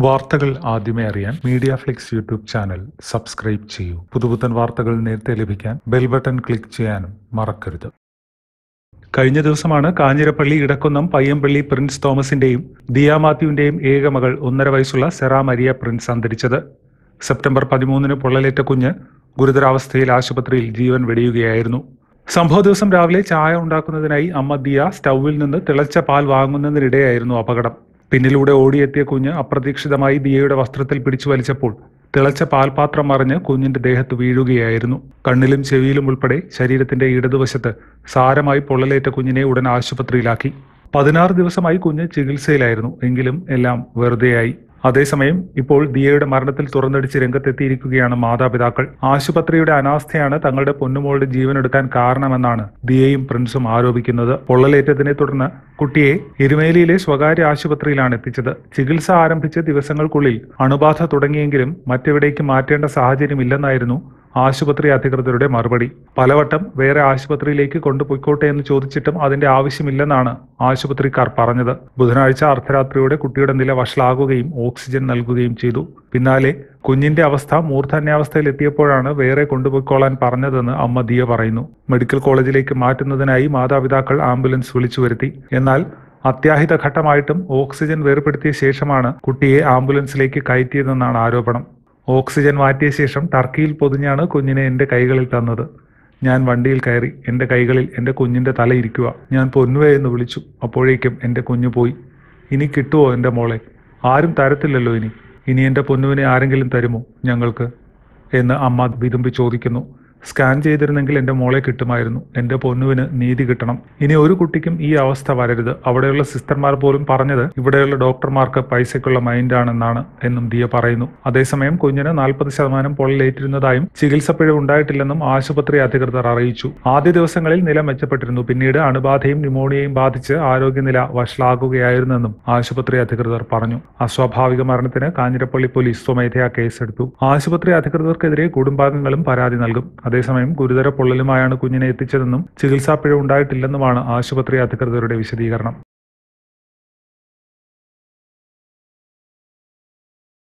വാർത്തകൾ ആദ്യമേ അറിയാൻ media flix YouTube channel subscribe ചെയ്യൂ പുതുപുത്തൻ വാർത്തകൾ നേരത്തെ ലഭിക്കാൻ ബെൽ ബട്ടൺ ക്ലിക്ക് ചെയ്യാനും മറക്കരുത് കഴിഞ്ഞ ദിവസമാണ് കാഞ്ഞിരപ്പള്ളി ഇടക്കുന്നം പയ്യമ്പള്ളി പ്രിൻസ് തോമസിന്റെയും ദിയ മാത്യുവിന്റെയും ഏക മകൾ ഒന്നര വയസ്സുള്ള സെറ മരിയ പ്രിൻസ് അന്തരിച്ചത് സെപ്റ്റംബർ പതിമൂന്നിന് പൊള്ളലേറ്റ കുഞ്ഞ് ഗുരുതരാവസ്ഥയിൽ ആശുപത്രിയിൽ ജീവൻ വെടിയുകയായിരുന്നു സംഭവ ദിവസം രാവിലെ ചായ ഉണ്ടാക്കുന്നതിനായി അമ്മ ദിയ സ്റ്റൗവിൽ നിന്ന് തിളച്ച പാൽ വാങ്ങുന്നതിനിടെയായിരുന്നു അപകടം പിന്നിലൂടെ ഓടിയെത്തിയ കുഞ്ഞ് അപ്രതീക്ഷിതമായി ദിയയുടെ വസ്ത്രത്തിൽ പിടിച്ചു വലിച്ചപ്പോൾ തിളച്ച പാൽപാത്രം മറിഞ്ഞ് കുഞ്ഞിന്റെ ദേഹത്ത് വീഴുകയായിരുന്നു കണ്ണിലും ചെവിയിലും ഉൾപ്പെടെ ശരീരത്തിന്റെ ഇടതുവശത്ത് സാരമായി പൊള്ളലേറ്റ കുഞ്ഞിനെ ഉടൻ ആശുപത്രിയിലാക്കി പതിനാറ് ദിവസമായി കുഞ്ഞ് ചികിത്സയിലായിരുന്നു എങ്കിലും എല്ലാം വെറുതെയായി അതേസമയം ഇപ്പോൾ ദിയയുടെ മരണത്തിൽ തുറന്നടിച്ച് രംഗത്തെത്തിയിരിക്കുകയാണ് മാതാപിതാക്കൾ ആശുപത്രിയുടെ അനാസ്ഥയാണ് തങ്ങളുടെ പൊന്നുമോളുടെ ജീവനെടുക്കാൻ കാരണമെന്നാണ് ദിയയും പ്രിൻസും ആരോപിക്കുന്നത് പൊള്ളലേറ്റതിനെ തുടർന്ന് കുട്ടിയെ എരുമേലിയിലെ സ്വകാര്യ ആശുപത്രിയിലാണ് എത്തിച്ചത് ചികിത്സ ആരംഭിച്ച ദിവസങ്ങൾക്കുള്ളിൽ അണുബാധ തുടങ്ങിയെങ്കിലും മറ്റെവിടേക്ക് മാറ്റേണ്ട സാഹചര്യമില്ലെന്നായിരുന്നു ആശുപത്രി അധികൃതരുടെ മറുപടി പലവട്ടം വേറെ ആശുപത്രിയിലേക്ക് കൊണ്ടുപോയിക്കോട്ടെ എന്ന് ചോദിച്ചിട്ടും അതിന്റെ ആവശ്യമില്ലെന്നാണ് ആശുപത്രിക്കാർ പറഞ്ഞത് ബുധനാഴ്ച അർദ്ധരാത്രിയോടെ കുട്ടിയുടെ നില വഷളാകുകയും ഓക്സിജൻ നൽകുകയും ചെയ്തു പിന്നാലെ കുഞ്ഞിന്റെ അവസ്ഥ മൂർധന്യാവസ്ഥയിൽ എത്തിയപ്പോഴാണ് വേറെ കൊണ്ടുപോയിക്കോളാൻ പറഞ്ഞതെന്ന് അമ്മ ദിയ പറയുന്നു മെഡിക്കൽ കോളേജിലേക്ക് മാറ്റുന്നതിനായി മാതാപിതാക്കൾ ആംബുലൻസ് വിളിച്ചു വരുത്തി എന്നാൽ അത്യാഹിത ഘട്ടമായിട്ടും ഓക്സിജൻ വേർപെടുത്തിയ ശേഷമാണ് കുട്ടിയെ ആംബുലൻസിലേക്ക് കയറ്റിയതെന്നാണ് ആരോപണം ഓക്സിജൻ മാറ്റിയ ശേഷം ടർക്കിയിൽ പൊതിഞ്ഞാണ് കുഞ്ഞിനെ എൻ്റെ കൈകളിൽ തന്നത് ഞാൻ വണ്ടിയിൽ കയറി എൻ്റെ കൈകളിൽ എൻ്റെ കുഞ്ഞിൻ്റെ തല ഇരിക്കുക ഞാൻ പൊന്നുവേ എന്ന് വിളിച്ചു അപ്പോഴേക്കും എൻ്റെ കുഞ്ഞു പോയി ഇനി കിട്ടുമോ എൻ്റെ മോളെ ആരും തരത്തില്ലല്ലോ ഇനി ഇനി എൻ്റെ പൊന്നുവിനെ ആരെങ്കിലും തരുമോ ഞങ്ങൾക്ക് എന്ന് അമ്മ വിതുമ്പി ചോദിക്കുന്നു സ്കാൻ ചെയ്തിരുന്നെങ്കിൽ എൻ്റെ മോളെ കിട്ടുമായിരുന്നു എൻ്റെ പൊന്നുവിന് നീതി കിട്ടണം ഇനി ഒരു കുട്ടിക്കും ഈ അവസ്ഥ വരരുത് അവിടെയുള്ള സിസ്റ്റർമാർ പോലും പറഞ്ഞത് ഇവിടെയുള്ള ഡോക്ടർമാർക്ക് പൈസയ്ക്കുള്ള മൈൻഡാണെന്നാണ് എന്നും ദിയ പറയുന്നു അതേസമയം കുഞ്ഞിന് നാൽപ്പത് ശതമാനം പൊള്ളലേറ്റിരുന്നതായും ചികിത്സ പിഴവ് ഉണ്ടായിട്ടില്ലെന്നും ആശുപത്രി അധികൃതർ അറിയിച്ചു ആദ്യ ദിവസങ്ങളിൽ നില മെച്ചപ്പെട്ടിരുന്നു പിന്നീട് അണുബാധയും ന്യൂമോണിയയും ബാധിച്ച് ആരോഗ്യനില വഷളാകുകയായിരുന്നെന്നും ആശുപത്രി അധികൃതർ പറഞ്ഞു അസ്വാഭാവിക മരണത്തിന് കാഞ്ഞിരപ്പള്ളി പോലീസ് സ്വമേധയാ കേസെടുത്തു ആശുപത്രി അധികൃതർക്കെതിരെ കുടുംബാംഗങ്ങളും പരാതി നൽകും അതേസമയം ഗുരുതര പൊള്ളലുമായാണ് കുഞ്ഞിനെ എത്തിച്ചതെന്നും ചികിത്സാ പിഴവ് ഉണ്ടായിട്ടില്ലെന്നുമാണ് ആശുപത്രി അധികൃതരുടെ വിശദീകരണം